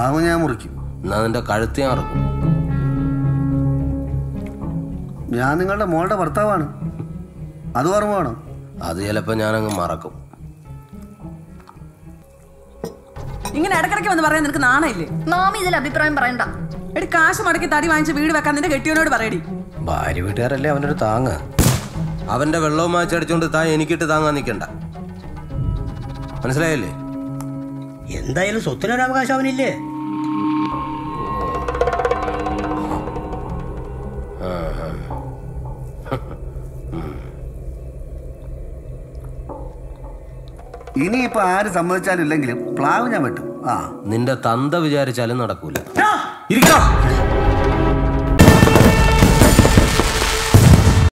പ്ലാവ് ഞാൻ മുറിക്കും എന്നാ നിന്റെ കഴുത്ത് ഞാൻ ഇറക്കും ഞാൻ നിങ്ങളുടെ മോളുടെ ഭർത്താവാണ് അത് ഓർമ്മ വേണം അത് ചിലപ്പോൾ ഞാനങ്ങ് മറക്കും ഇങ്ങനെ ഇടക്കിടയ്ക്ക് വന്ന് പറയാൻ നിനക്ക് നാണയില്ലേ മാമി ഇതിൽ അഭിപ്രായം പറയണ്ട എടി കാശ് മുടക്കി തടി വാങ്ങിച്ച് വീട് വെക്കാൻ നിന്റെ കെട്ടിയോനോട് പറയടി ഭാര്യ വീട്ടുകാരല്ലേ അവൻ്റെ ഒരു താങ്ങ് അവന്റെ വെള്ളവും മാച്ചടിച്ചോണ്ട് താൻ എനിക്കിട്ട് താങ്ങാൻ നിൽക്കണ്ട മനസ്സിലായില്ലേ എന്തായാലും സ്വത്തിനൊരു അവകാശം അവനില്ലേ ഇനിയിപ്പോ ആര് സമ്മതിച്ചാലും ഇല്ലെങ്കിലും പ്ലാവ് ഞാൻ വെട്ടും ആ നിന്റെ തന്ത വിചാരിച്ചാലും നടക്കൂല ഇരിക്കാം